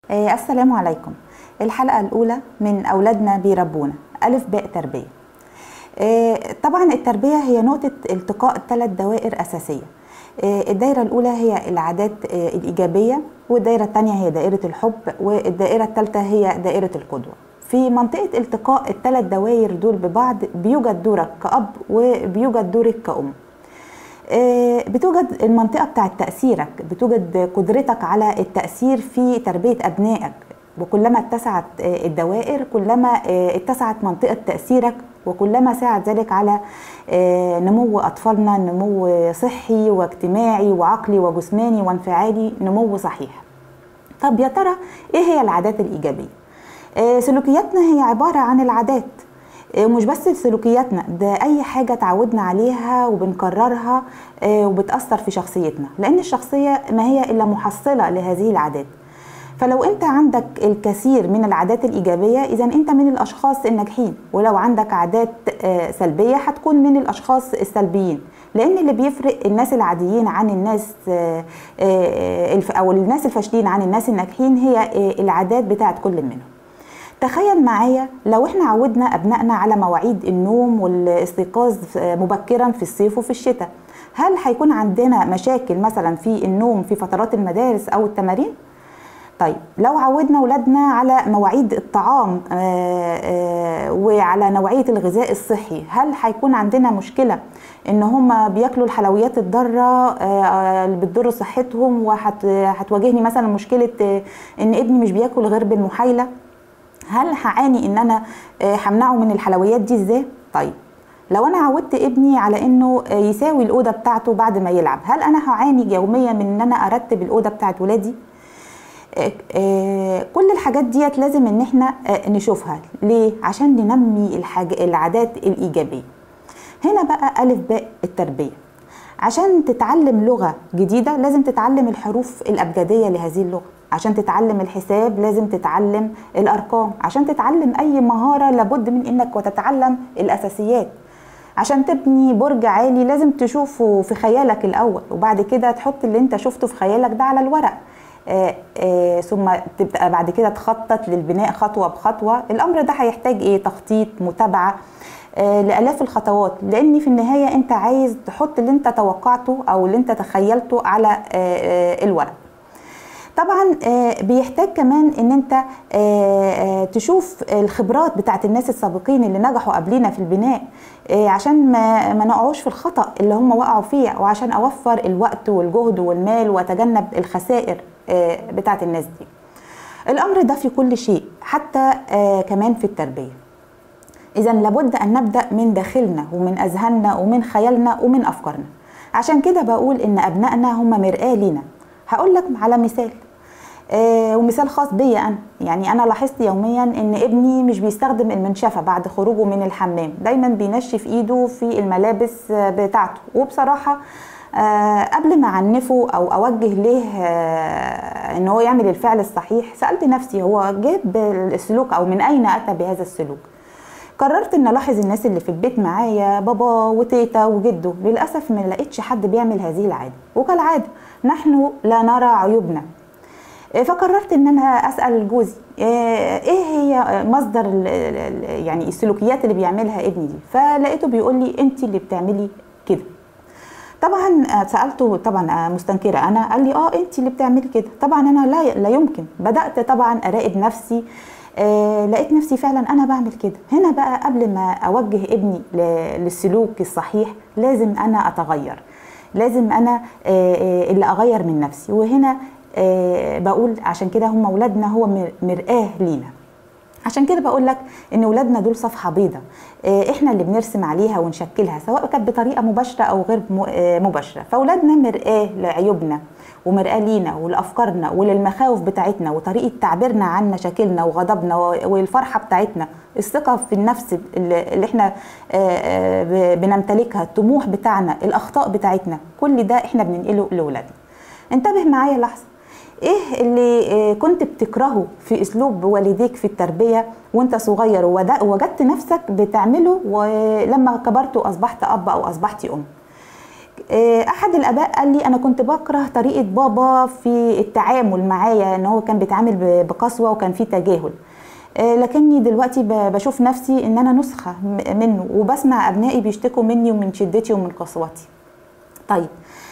آه، السلام عليكم الحلقة الأولى من أولادنا بيربونا ألف باء تربية آه، طبعا التربية هي نقطة التقاء ثلاث دوائر أساسية آه، الدائرة الأولى هي العادات آه، الإيجابية والدائرة الثانية هي دائرة الحب والدائرة الثالثة هي دائرة القدوة في منطقة التقاء الثلاث دوائر دول ببعض بيوجد دورك كأب وبيوجد دورك كأم آه، بتوجد المنطقة بتاعت تأثيرك بتوجد قدرتك على التأثير في تربية أبنائك وكلما اتسعت آه، الدوائر كلما آه، اتسعت منطقة تأثيرك وكلما ساعد ذلك على آه، نمو أطفالنا نمو صحي واجتماعي وعقلي وجسماني وانفعالي نمو صحيح طب يا ترى ايه هي العادات الإيجابية؟ آه، سلوكياتنا هي عبارة عن العادات آه، مش بس سلوكياتنا ده اي حاجه تعودنا عليها وبنكررها آه، وبتاثر في شخصيتنا لان الشخصيه ما هي الا محصله لهذه العادات فلو انت عندك الكثير من العادات الايجابيه اذا انت من الاشخاص الناجحين ولو عندك عادات آه، سلبيه هتكون من الاشخاص السلبيين لان اللي بيفرق الناس العاديين عن الناس آه، آه، الف- او الناس الفاشلين عن الناس الناجحين هي آه، العادات بتاعت كل منهم تخيل معايا لو احنا عودنا ابنائنا على مواعيد النوم والاستيقاظ مبكرا في الصيف وفي الشتاء هل هيكون عندنا مشاكل مثلا في النوم في فترات المدارس او التمارين طيب لو عودنا اولادنا على مواعيد الطعام آه، آه، وعلى نوعيه الغذاء الصحي هل هيكون عندنا مشكله ان هم بياكلوا الحلويات الضاره آه، اللي بتضر صحتهم وهتواجهني مثلا مشكله آه، ان ابني مش بياكل غير بالمحايله هل هعاني ان انا آه، همنعه من الحلويات دي ازاي طيب لو انا عودت ابني على انه آه، يساوي الاوضه بتاعته بعد ما يلعب هل انا هعاني يوميا من ان انا ارتب الاوضه بتاعت ولادي آه، آه، كل الحاجات ديت لازم ان احنا آه، نشوفها ليه عشان ننمي الحاج... العادات الايجابيه هنا بقى الف باء التربيه عشان تتعلم لغه جديده لازم تتعلم الحروف الابجديه لهذه اللغه عشان تتعلم الحساب لازم تتعلم الارقام عشان تتعلم اي مهاره لابد من انك وتتعلم الاساسيات عشان تبني برج عالي لازم تشوفه في خيالك الاول وبعد كده تحط اللي انت شفته في خيالك ده على الورق آه آه ثم تبقى بعد كده تخطط للبناء خطوه بخطوه الامر ده هيحتاج ايه تخطيط متابعه آه لالاف الخطوات لان في النهايه انت عايز تحط اللي انت توقعته او اللي انت تخيلته على آه آه الورق طبعا آه، بيحتاج كمان ان انت آه، آه، تشوف الخبرات بتاعت الناس السابقين اللي نجحوا قبلنا في البناء آه، عشان ما ما نقعوش في الخطأ اللي هم وقعوا فيه وعشان اوفر الوقت والجهد والمال واتجنب الخسائر آه، بتاعت الناس دي الامر ده في كل شيء حتى آه، كمان في التربيه إذا لابد أن نبدأ من داخلنا ومن أذهاننا ومن خيالنا ومن أفكارنا عشان كده بقول إن أبنائنا هم مرآة لينا هقول لك على مثال آه ومثال خاص بيا أنا يعني أنا لاحظت يوميا إن ابني مش بيستخدم المنشفة بعد خروجه من الحمام دايما بينشف إيده في الملابس آه، بتاعته وبصراحة آه قبل ما اعنفه او اوجه ليه آه ان هو يعمل الفعل الصحيح سالت نفسي هو جاب السلوك او من اين اتى بهذا السلوك قررت ان الاحظ الناس اللي في البيت معايا بابا وتيتا وجده للاسف ما لقيتش حد بيعمل هذه العاده وكالعاده نحن لا نرى عيوبنا إيه، فقررت ان انا اسال جوزي إيه إيه هي مصدر ال- ال- ال- يعني السلوكيات اللي بيعملها ابني دي فلقيته بيقول لي انت اللي بتعملي كده طبعا آه، سالته طبعا آه، مستنكره انا قال لي اه انت اللي بتعملي كده طبعا انا لا لا يمكن بدات طبعا اراقب نفسي آه لقيت نفسي فعلا انا بعمل كده هنا بقى قبل ما اوجه ابني ل- للسلوك الصحيح لازم انا اتغير لازم انا آه آه، اللي اغير من نفسي وهنا آه بقول عشان كده هم اولادنا هو مر- مرآة لينا عشان كده بقول لك ان ولادنا دول صفحه بيضاء آه، احنا اللي بنرسم عليها ونشكلها سواء كانت بطريقه مباشره او غير م- آه، مباشره فاولادنا مرآه لعيوبنا ومرآه لينا ولافكارنا وللمخاوف بتاعتنا وطريقه تعبيرنا عن مشاكلنا وغضبنا و- والفرحه بتاعتنا الثقه في النفس اللي اللي احنا آه، آه، ب- بنمتلكها الطموح بتاعنا الاخطاء بتاعتنا كل ده احنا بننقله لاولادنا انتبه معايا لحظه ايه اللي آه، كنت بتكرهه في اسلوب والديك في التربيه وانت صغير وود- ووجدت نفسك بتعمله ولما كبرت واصبحت اب او اصبحت ام احد الاباء قال لي انا كنت بكره طريقه بابا في التعامل معايا ان هو كان بيتعامل بقسوه وكان في تجاهل لكني دلوقتي بشوف نفسي ان انا نسخه منه وبسمع ابنائي بيشتكوا مني ومن شدتي ومن قسوتي طيب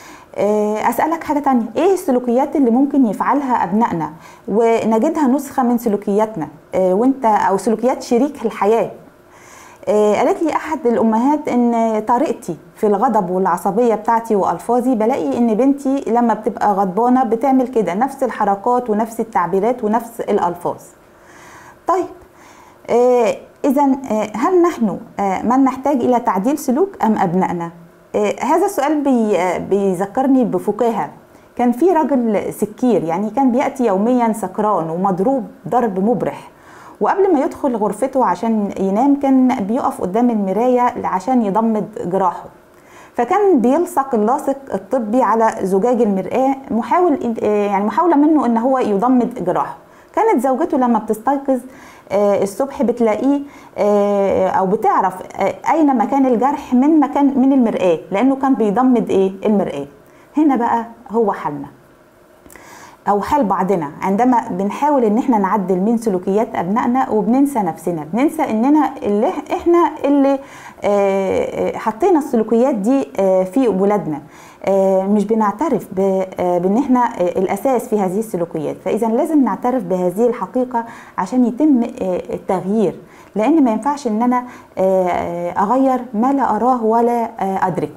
اسالك حاجه تانية ايه السلوكيات اللي ممكن يفعلها ابنائنا ونجدها نسخه من سلوكياتنا وانت او سلوكيات شريك الحياه قالت لي احد الامهات ان طريقتي في الغضب والعصبيه بتاعتي والفاظي بلاقي ان بنتي لما بتبقى غضبانه بتعمل كده نفس الحركات ونفس التعبيرات ونفس الالفاظ طيب آه اذا آه هل نحن آه من نحتاج الى تعديل سلوك ام ابنائنا هذا السؤال بي بيذكرني بفكاهه كان في رجل سكير يعني كان بياتي يوميا سكران ومضروب ضرب مبرح وقبل ما يدخل غرفته عشان ينام كان بيقف قدام المرايه عشان يضمد جراحه فكان بيلصق اللاصق الطبي على زجاج المرآة محاول يعني محاولة منه ان هو يضمد جراحه كانت زوجته لما بتستيقظ الصبح بتلاقيه او بتعرف اين مكان الجرح من مكان من المرآة لانه كان بيضمد ايه المرآة هنا بقى هو حالنا او حال بعضنا عندما بنحاول ان احنا نعدل من سلوكيات ابنائنا وبننسى نفسنا بننسى اننا اللي احنا اللي حطينا السلوكيات دي في ولادنا مش بنعترف بان احنا الاساس في هذه السلوكيات فاذا لازم نعترف بهذه الحقيقه عشان يتم التغيير لان ما ينفعش ان انا اغير ما لا اراه ولا ادركه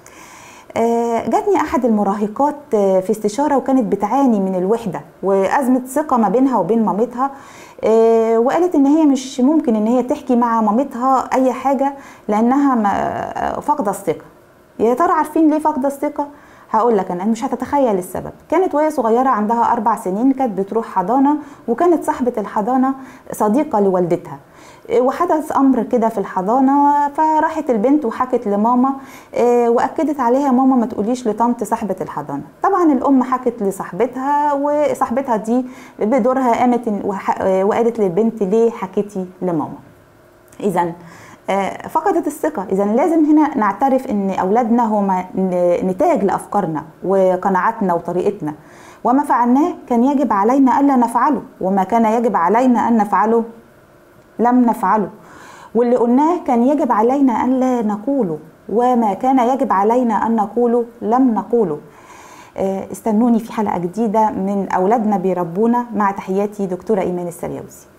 جاتني احد المراهقات في استشاره وكانت بتعاني من الوحده وازمه ثقه ما بينها وبين مامتها وقالت ان هي مش ممكن ان هي تحكي مع مامتها اي حاجه لانها فاقده الثقه يا ترى عارفين ليه فاقده الثقه هقول لك انا مش هتتخيل السبب كانت وهي صغيره عندها اربع سنين كانت بتروح حضانه وكانت صاحبه الحضانه صديقه لوالدتها وحدث امر كده في الحضانه فراحت البنت وحكت لماما واكدت عليها ماما ما تقوليش لطنط صاحبه الحضانه طبعا الام حكت لصاحبتها وصاحبتها دي بدورها قامت وقالت للبنت ليه حكيتي لماما اذا فقدت الثقة إذا لازم هنا نعترف إن أولادنا هم نتاج لأفكارنا وقناعاتنا وطريقتنا وما فعلناه كان يجب علينا ألا نفعله وما كان يجب علينا أن نفعله لم نفعله واللي قلناه كان يجب علينا ألا نقوله وما كان يجب علينا أن نقوله لم نقوله استنوني في حلقة جديدة من أولادنا بيربونا مع تحياتي دكتورة إيمان السرياوسي